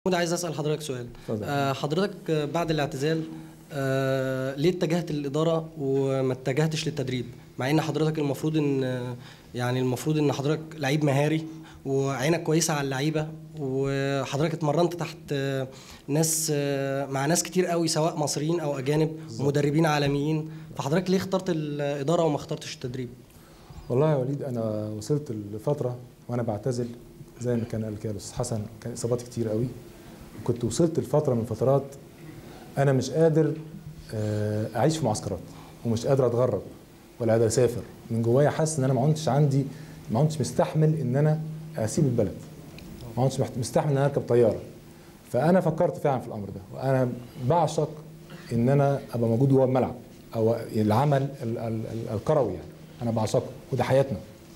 محمود عايز اسال حضرتك سؤال اتفضل. آه، حضرتك آه، بعد الاعتزال آه، ليه اتجهت للاداره وما اتجهتش للتدريب مع ان حضرتك المفروض ان آه، يعني المفروض ان حضرتك لعيب مهاري وعينك كويسه على اللعيبه وحضرتك اتمرنت تحت آه، ناس آه، مع ناس كتير قوي سواء مصريين او اجانب ومدربين عالميين فحضرتك ليه اخترت الاداره وما اخترتش التدريب والله يا وليد انا وصلت لفتره وانا بعتزل زي ما كان قال كده الاستاذ حسن كان اصابات كتير قوي كنت وصلت لفتره من فترات انا مش قادر آه، اعيش في معسكرات ومش قادر اتغرب ولا قادر اسافر من جوايا حاسس ان انا ما كنتش عندي ما كنتش مستحمل ان انا اسيب البلد ما كنتش محت- مستحمل ان انا اركب طياره فانا فكرت فعلا في الامر ده وانا بعشق ان انا ابقى موجود جوه الملعب او العمل ال- ال- ال- الكروي يعني انا بعشقه وده حياتنا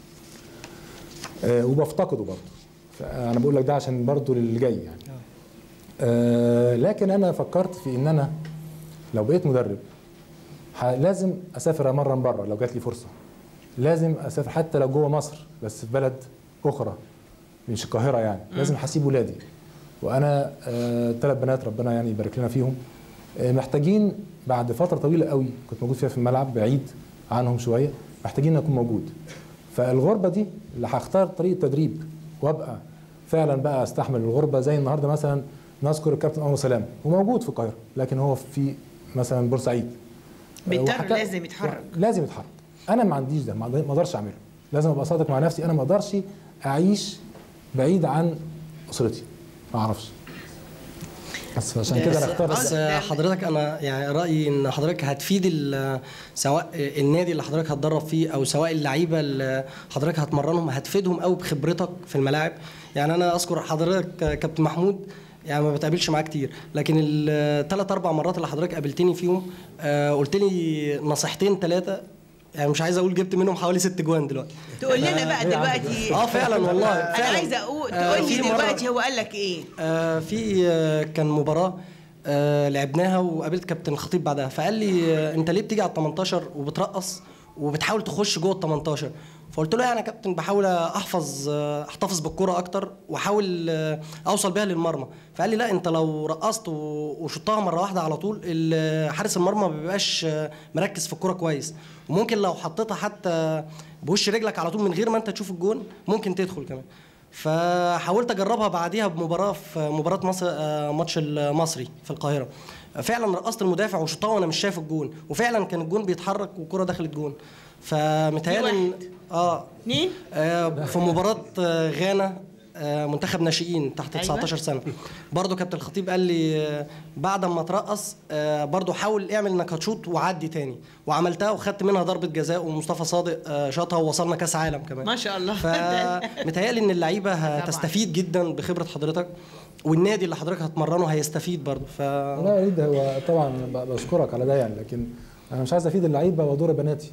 آه، وبفتقده برضه فانا بقول لك ده عشان برضه للي جاي يعني آه، لكن انا فكرت في ان انا لو بقيت مدرب ح- لازم اسافر مره بره لو جات لي فرصه لازم اسافر حتى لو جوه مصر بس في بلد اخرى مش القاهره يعني لازم هسيب ولادي وانا ثلاث بنات ربنا يعني يبارك لنا فيهم آه، محتاجين بعد فتره طويله قوي كنت موجود فيها في الملعب بعيد عنهم شويه محتاجين اكون موجود فالغربه دي اللي هختار طريقه تدريب وابقى فعلا بقى استحمل الغربه زي النهارده مثلا نذكر الكابتن انور سلام وموجود في القاهره لكن هو في مثلا بورسعيد بيضطر وحكا- لازم يتحرك. لازم يتحرك انا ما عنديش ده ما ما اقدرش اعمله لازم ابقى صادق مع نفسي انا ما اقدرش اعيش بعيد عن اسرتي ما اعرفش بس عشان كده انا اخترت بس ده- حضرتك انا يعني رايي ان حضرتك هتفيد ال- سواء النادي اللي حضرتك هتدرب فيه او سواء اللعيبه اللي حضرتك هتمرنهم هتفيدهم قوي بخبرتك في الملاعب يعني انا اذكر حضرتك كابتن محمود يعني ما بتقابلش معاه كتير لكن الثلاث اربع مرات اللي حضرتك قابلتني فيهم آه، قلت لي نصيحتين ثلاثه يعني مش عايز اقول جبت منهم حوالي ست جوان دلوقتي تقول لنا بقى دلوقتي اه فعلا والله انا فعلا عايزه اقول آه، تقول لي في مرة- دلوقتي هو قال لك ايه آه، في آه، كان مباراه آه، لعبناها وقابلت كابتن الخطيب بعدها فقال لي آه، انت ليه بتيجي على ال 18 وبترقص وبتحاول تخش جوه ال 18 فقلت له يعني يا كابتن بحاول احفظ آه، احتفظ بالكره اكتر واحاول آه، اوصل بيها للمرمى فقال لي لا انت لو رقصت و- وشطها مره واحده على طول ال- حارس المرمى ما بيبقاش آه، مركز في الكره كويس وممكن لو حطيتها حتى بوش رجلك على طول من غير ما انت تشوف الجون ممكن تدخل كمان فحاولت اجربها بعديها بمباراه في مباراه مصر آه، ماتش المصري في القاهره فعلا رقصت المدافع وشطها وانا مش شايف الجون وفعلا كان الجون بيتحرك والكره دخلت جون فمتهيألي دي إن- اه اتنين آه، في مباراة آه، غانا آه، منتخب ناشئين تحت أيوة. 19 سنة برضو كابتن الخطيب قال لي آه، بعد ما ترقص آه، برضو حاول اعمل انك هتشوط وعدي تاني وعملتها وخدت منها ضربة جزاء ومصطفى صادق آه، شاطها ووصلنا كاس عالم كمان ما شاء الله فمتهيألي ان اللعيبة هتستفيد جدا بخبرة حضرتك والنادي اللي حضرتك هتمرنه هيستفيد برضو ف لا يا وليد هو طبعا ب- بشكرك على ده يعني لكن انا مش عايز افيد اللعيبه وادور بناتي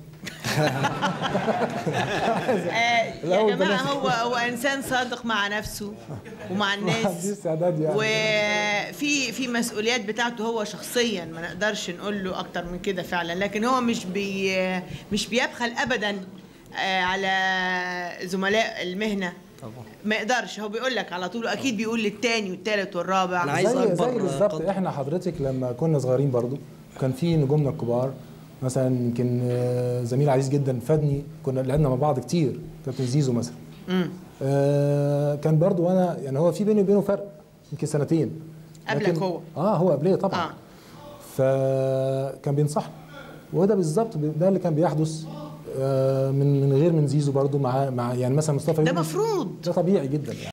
آه، يا الأول جماعه بلاش. هو هو انسان صادق مع نفسه ومع ما عنديش الناس استعداد يعني وفي في مسؤوليات بتاعته هو شخصيا ما نقدرش نقول له اكتر من كده فعلا لكن هو مش بي مش بيبخل ابدا آه، على زملاء المهنه طبعا ما يقدرش هو بيقول لك على طول اكيد بيقول للتاني والتالت والرابع أنا عايز زي أكبر زي بالظبط قدر. احنا حضرتك لما كنا صغيرين برضو كان في نجومنا الكبار مثلا يمكن آه، زميل عزيز جدا فادني كنا لعبنا مع بعض كتير كابتن زيزو مثلا مم. آه، كان برضو وانا يعني هو في بيني وبينه فرق يمكن سنتين قبلك لكن- هو. اه هو قبليه طبعا آه. فكان بينصحني وده بالظبط ده اللي كان بيحدث آه، من من غير من زيزو برضو مع مع يعني مثلا مصطفى ده يونس. مفروض ده طبيعي جدا يعني